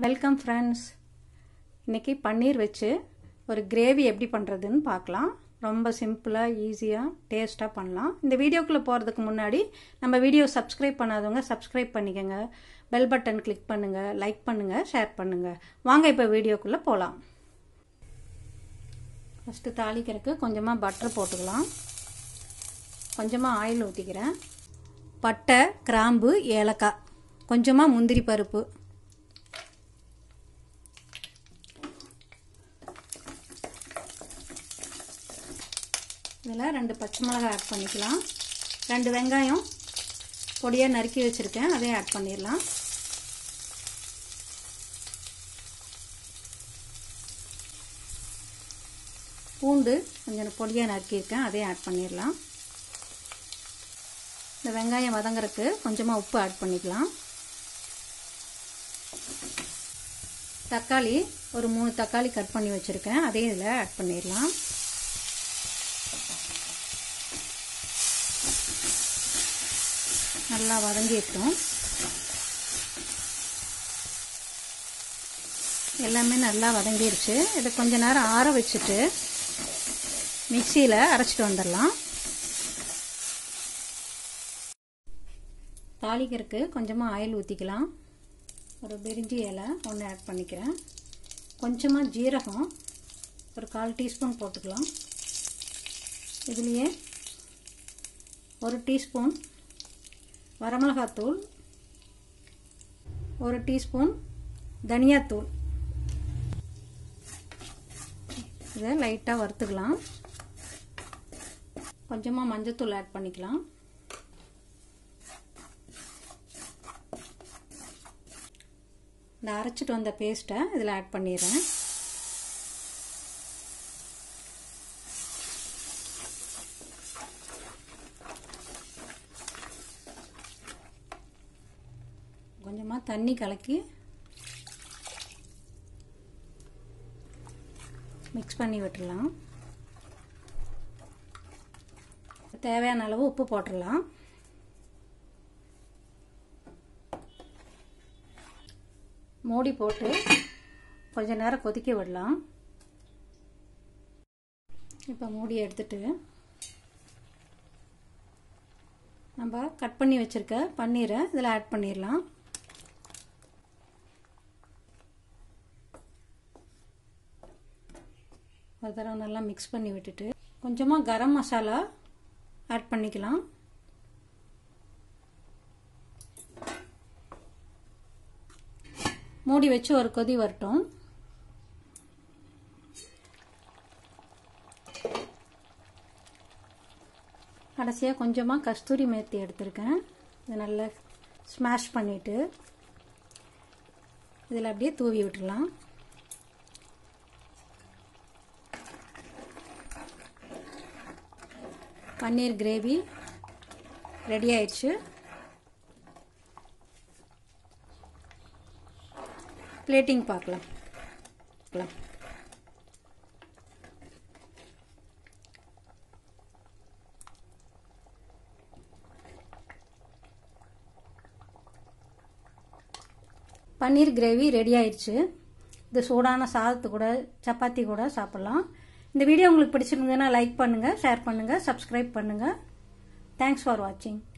welcome friends இன்றைக்கி பன்னீர் வச்சு ஒரு கிரேவி எப்படி பண்ணுறதுன்னு பார்க்கலாம் ரொம்ப சிம்பிளாக ஈஸியாக டேஸ்ட்டாக பண்ணலாம் இந்த வீடியோக்குள்ளே போகிறதுக்கு முன்னாடி நம்ம வீடியோ சப்ஸ்கிரைப் பண்ணாதவங்க சப்ஸ்கிரைப் பண்ணிக்கோங்க பெல் பட்டன் கிளிக் பண்ணுங்கள் லைக் பண்ணுங்கள் ஷேர் பண்ணுங்கள் வாங்க இப்போ வீடியோக்குள்ளே போகலாம் ஃபஸ்ட்டு தாளிக்கிறதுக்கு கொஞ்சமாக பட்டர் போட்டுக்கலாம் கொஞ்சமாக ஆயில் ஊற்றிக்கிறேன் பட்டை கிராம்பு ஏலக்காய் கொஞ்சமாக முந்திரி பருப்பு இதில் ரெண்டு பச்சை மிளகாய் ஆட் பண்ணிக்கலாம் ரெண்டு வெங்காயம் பொடியாக நறுக்கி வச்சுருக்கேன் அதையும் ஆட் பண்ணிடலாம் பூண்டு கொஞ்சம் பொடியாக நறுக்கியிருக்கேன் அதையும் ஆட் பண்ணிடலாம் இந்த வெங்காயம் வதங்குறதுக்கு கொஞ்சமாக உப்பு ஆட் பண்ணிக்கலாம் தக்காளி ஒரு மூணு தக்காளி கட் பண்ணி வச்சுருக்கேன் அதையும் இதில் ஆட் பண்ணிடலாம் நல்லா வதங்கிட்டோம் எல்லாமே நல்லா வதங்கிருச்சு இதை கொஞ்ச நேரம் ஆற வச்சுட்டு மிக்சியில் அரைச்சிட்டு வந்துடலாம் தாளிக்கிறதுக்கு கொஞ்சமாக ஆயில் ஊற்றிக்கலாம் ஒரு பிரிஞ்சி இலை ஒன்று ஆட் பண்ணிக்கிறேன் கொஞ்சமாக ஜீரகம் ஒரு கால் டீஸ்பூன் போட்டுக்கலாம் இதுலேயே ஒரு டீஸ்பூன் வரமிளகாத்தூள் ஒரு டீஸ்பூன் தனியாத்தூள் இதை லைட்டாக வறுத்துக்கலாம் கொஞ்சமாக மஞ்சத்தூள் ஆட் பண்ணிக்கலாம் இந்த அரைச்சிட்டு வந்த பேஸ்ட்டை இதில் ஆட் பண்ணிடுறேன் கொஞ்சமாக தண்ணி கலக்கி மிக்ஸ் பண்ணி விட்டுடலாம் தேவையான அளவு உப்பு போட்டுடலாம் மூடி போட்டு கொஞ்ச நேரம் கொதிக்க விடலாம் இப்போ மூடி எடுத்துட்டு நம்ம கட் பண்ணி வச்சுருக்க பன்னீரை இதில் ஆட் பண்ணிடலாம் ஒரு தடவை நல்லா மிக்ஸ் பண்ணி விட்டுட்டு கொஞ்சமாக கரம் மசாலா ஆட் பண்ணிக்கலாம் மூடி வச்சு ஒரு கொதி வரட்டும் கடைசியாக கொஞ்சமாக கஸ்தூரி மேத்தி எடுத்திருக்கேன் இதை நல்லா ஸ்மாஷ் பண்ணிவிட்டு இதில் அப்படியே தூவி விட்டுடலாம் பன்னீர் கிரேவி ரெடி ஆயிடுச்சு பிளேட்டிங் பார்க்கலாம் பன்னீர் கிரேவி ரெடி ஆயிடுச்சு இது சூடான சாதத்து கூட சப்பாத்தி கூட சாப்பிட்லாம் இந்த வீடியோ உங்களுக்கு பிடிச்சிருந்ததுன்னா லைக் பண்ணுங்கள் ஷேர் பண்ணுங்கள் சப்ஸ்கிரைப் பண்ணுங்கள் தேங்க்ஸ் ஃபார் வாட்சிங்